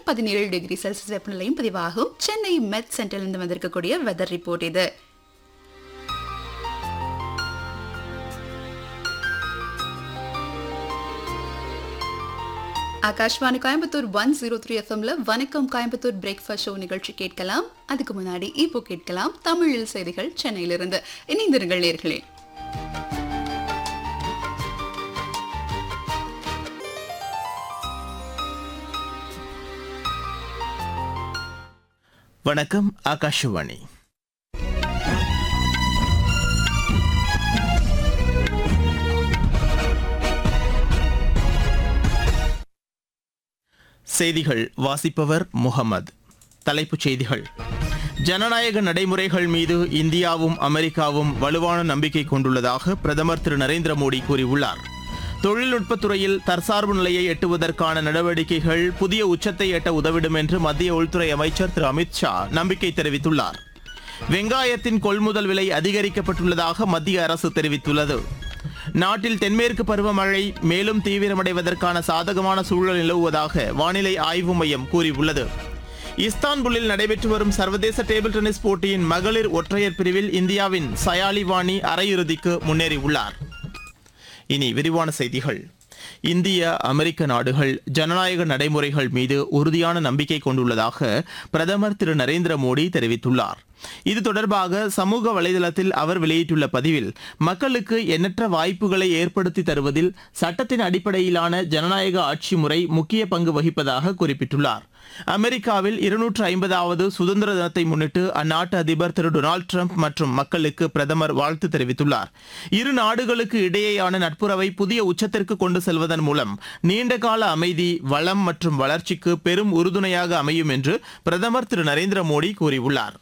பதினேழு degree Celsius வெப்பநிலையும் பதிவாகும் சென்னை மெட் சென்டரிலிருந்து வந்திருக்கக்கூடிய வெதர் ரிப்போர்ட் இது Akashvani Coimbatore one zero three எஃப்எம்ல வணக்கம் கோயம்புத்தூர் பிரேக்ஃபாஸ்ட் ஷோ நிகழ்ச்சி கேட்கலாம் அதுக்கு முன்னாடி இப்போ கேட்கலாம் தமிழில் செய்திகள் சென்னையிலிருந்து இணைந்திருங்கள் நேர்களே வணக்கம் ஆகாஷவாணி செய்திகள் வாசிப்பவர் முகமது தலைப்புச் செய்திகள் ஜனநாயக நடைமுறைகள் மீது இந்தியாவும் அமெரிக்காவும் வலுவான நம்பிக்கை கொண்டுள்ளதாக பிரதமர் திரு நரேந்திர மோடி கூறியுள்ளார் தொழில்நுட்பத் துறையில் தற்சார்பு நிலையை எட்டுவதற்கான நடவடிக்கைகள் புதிய உச்சத்தை எட்ட உதவிடும் என்று மத்திய உள்துறை அமைச்சர் திரு அமித் ஷா நம்பிக்கை தெரிவித்துள்ளார் வெங்காயத்தின் கொள்முதல் விலை அதிகரிக்கப்பட்டுள்ளதாக மத்திய அரசு தெரிவித்துள்ளது நாட்டில் தென்மேற்கு பருவமழை மேலும் தீவிரமடைவதற்கான சாதகமான சூழல் நிலவுவதாக வானிலை ஆய்வு மையம் கூறியுள்ளது இஸ்தான்புல்லில் நடைபெற்று வரும் சர்வதேச டேபிள் டென்னிஸ் போட்டியின் மகளிர் ஒற்றையர் பிரிவில் இந்தியாவின் சயாலி வாணி அரையிறுதிக்கு முன்னேறியுள்ளார் இனி விரிவான செய்திகள் இந்திய அமெரிக்க நாடுகள் ஜனநாயக நடைமுறைகள் மீது உறுதியான நம்பிக்கை கொண்டுள்ளதாக பிரதமர் திரு நரேந்திர மோடி தெரிவித்துள்ளார் இது தொடர்பாக சமூக வலைதளத்தில் அவர் வெளியிட்டுள்ள பதிவில் மக்களுக்கு எண்ணற்ற வாய்ப்புகளை ஏற்படுத்தி தருவதில் சட்டத்தின் அடிப்படையிலான ஜனநாயக ஆட்சி முறை முக்கிய பங்கு வகிப்பதாக குறிப்பிட்டுள்ளார் அமெரிக்காவில் இருநூற்று ஐம்பதாவது சுதந்திர தினத்தை முன்னிட்டு அந்நாட்டு அதிபர் திரு டொனால்டு டிரம்ப் மற்றும் மக்களுக்கு பிரதமர் வாழ்த்து தெரிவித்துள்ளார் இரு நாடுகளுக்கு இடையேயான நட்புறவை புதிய உச்சத்திற்கு கொண்டு செல்வதன் மூலம் நீண்டகால அமைதி வளம் மற்றும் வளர்ச்சிக்கு பெரும் உறுதுணையாக அமையும் என்று பிரதமர் திரு நரேந்திர மோடி கூறியுள்ளார்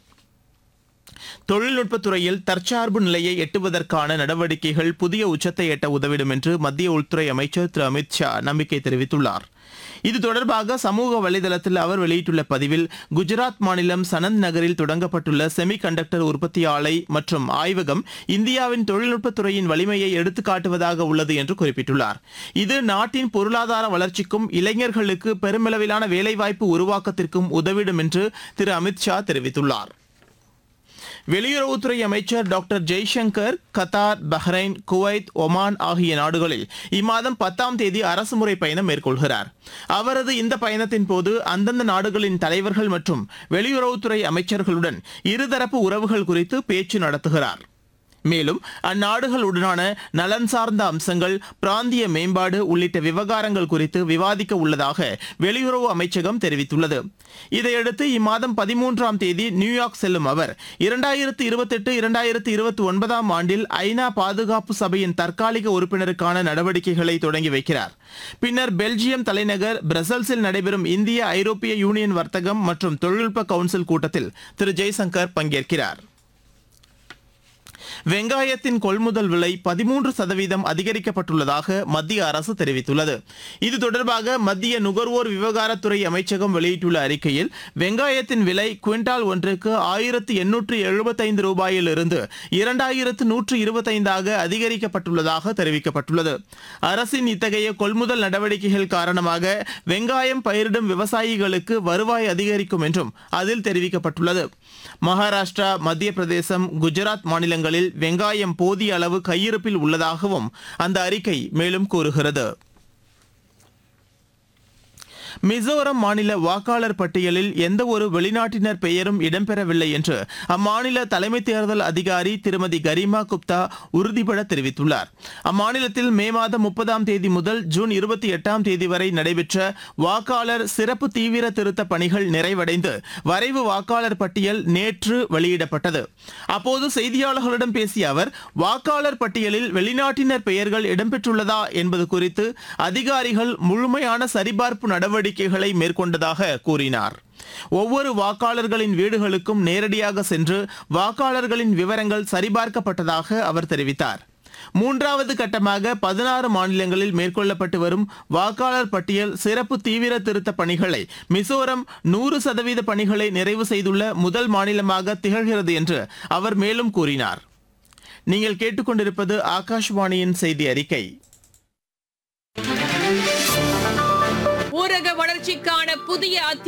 தொழில்நுட்பத் துறையில் தற்சார்பு நிலையை எட்டுவதற்கான நடவடிக்கைகள் புதிய உச்சத்தை எட்ட உதவிடும் என்று மத்திய உள்துறை அமைச்சர் திரு அமித் ஷா நம்பிக்கை தெரிவித்துள்ளார் இது தொடர்பாக சமூக வலைதளத்தில் அவர் வெளியிட்டுள்ள பதிவில் குஜராத் மாநிலம் சனந்த் நகரில் தொடங்கப்பட்டுள்ள செமி கண்டக்டர் உற்பத்தி ஆலை மற்றும் ஆய்வகம் இந்தியாவின் தொழில்நுட்பத் துறையின் வலிமையை எடுத்துக்காட்டுவதாக உள்ளது என்று குறிப்பிட்டுள்ளார் இது நாட்டின் பொருளாதார வளர்ச்சிக்கும் இளைஞர்களுக்கு பெருமளவிலான வேலைவாய்ப்பு உருவாக்கத்திற்கும் உதவிடும் என்று திரு அமித் ஷா தெரிவித்துள்ளார் வெளியுறவுத்துறை அமைச்சர் doctor Jaishankar Qatar Bahrain Kuwait Oman ஆகிய நாடுகளில் இம்மாதம் பத்தாம் தேதி அரசுமுறை பயணம் மேற்கொள்கிறார் அவரது இந்த பயணத்தின் போது அந்தந்த நாடுகளின் தலைவர்கள் மற்றும் வெளியுறவுத்துறை அமைச்சர்களுடன் இருதரப்பு உறவுகள் குறித்து பேச்சு நடத்துகிறார் மேலும் அந்நாடுகளுடனான நலன் சார்ந்த அம்சங்கள் பிராந்திய மேம்பாடு உள்ளிட்ட விவகாரங்கள் குறித்து விவாதிக்க உள்ளதாக வெளியுறவு அமைச்சகம் தெரிவித்துள்ளது இதையடுத்து இம்மாதம் பதிமூன்றாம் தேதி நியூயார்க் செல்லும் அவர் இரண்டாயிரத்து இருபத்தெட்டு இரண்டாயிரத்து இருபத்தி ஒன்பதாம் ஆண்டில் ஐநா பாதுகாப்பு சபையின் தற்காலிக உறுப்பினருக்கான நடவடிக்கைகளை தொடங்கி வைக்கிறார் பின்னர் பெல்ஜியம் தலைநகர் பிரசல்ஸில் நடைபெறும் இந்திய ஐரோப்பிய யூனியன் வர்த்தகம் மற்றும் தொழில்நுட்ப கவுன்சில் கூட்டத்தில் திரு ஜெய்சங்கர் பங்கேற்கிறார் வெங்காயத்தின் கொள்முதல் விலை பதிமூன்று சதவீதம் அதிகரிக்கப்பட்டுள்ளதாக மத்திய அரசு தெரிவித்துள்ளது இது தொடர்பாக மத்திய நுகர்வோர் விவகாரத்துறை அமைச்சகம் வெளியிட்டுள்ள அறிக்கையில் வெங்காயத்தின் விலை குவிண்டால் ஒன்றுக்கு ஆயிரத்து எண்ணூற்று எழுபத்தைந்து ரூபாயிலிருந்து இரண்டாயிரத்து நூற்று இருபத்தைந்தாக அதிகரிக்கப்பட்டுள்ளதாக தெரிவிக்கப்பட்டுள்ளது அரசின் இத்தகைய கொள்முதல் நடவடிக்கைகள் காரணமாக வெங்காயம் பயிரிடும் விவசாயிகளுக்கு வருவாய் அதிகரிக்கும் என்றும் அதில் தெரிவிக்கப்பட்டுள்ளது மகாராஷ்டிரா மத்திய பிரதேசம் குஜராத் மாநிலங்களில் வெங்காயம் போதிய அளவு கையிருப்பில் உள்ளதாகவும் அந்த அறிக்கை மேலும் கூறுகிறது மிசோரம் மாநில வாக்காளர் பட்டியலில் எந்த ஒரு வெளிநாட்டினர் பெயரும் இடம்பெறவில்லை என்று அம்மாநில தலைமை தேர்தல் அதிகாரி திருமதி கரிமா குப்தா உறுதிபட தெரிவித்துள்ளார் அம்மாநிலத்தில் மே மாதம் முப்பதாம் தேதி முதல் ஜூன் இருபத்தி எட்டாம் தேதி வரை நடைபெற்ற வாக்காளர் சிறப்பு தீவிர திருத்த பணிகள் நிறைவடைந்து வரைவு வாக்காளர் பட்டியல் நேற்று வெளியிடப்பட்டது அப்போது செய்தியாளர்களிடம் பேசிய அவர் வாக்காளர் பட்டியலில் வெளிநாட்டினர் பெயர்கள் இடம்பெற்றுள்ளதா என்பது குறித்து அதிகாரிகள் முழுமையான சரிபார்ப்பு நடவடிக்கைகளை மேற்கொண்டதாக கூறினார் ஒவ்வொரு வாக்காளர்களின் வீடுகளுக்கும் நேரடியாக சென்று வாக்காளர்களின் விவரங்கள் சரிபார்க்கப்பட்டதாக அவர் தெரிவித்தார் மூன்றாவது கட்டமாக பதினாறு மாநிலங்களில் மேற்கொள்ளப்பட்டு வரும் வாக்காளர் பட்டியல் சிறப்பு தீவிர திருத்த பணிகளை மிசோரம் நூறு சதவீத பணிகளை நிறைவு செய்துள்ள முதல் மாநிலமாக திகழ்கிறது என்று அவர் மேலும் கூறினார் நீங்கள் கேட்டுக்கொண்டிருப்பது ஆகாஷ்வாணியின் செய்தி அறிக்கை ஊரக வளர்ச்சிக்கான புதிய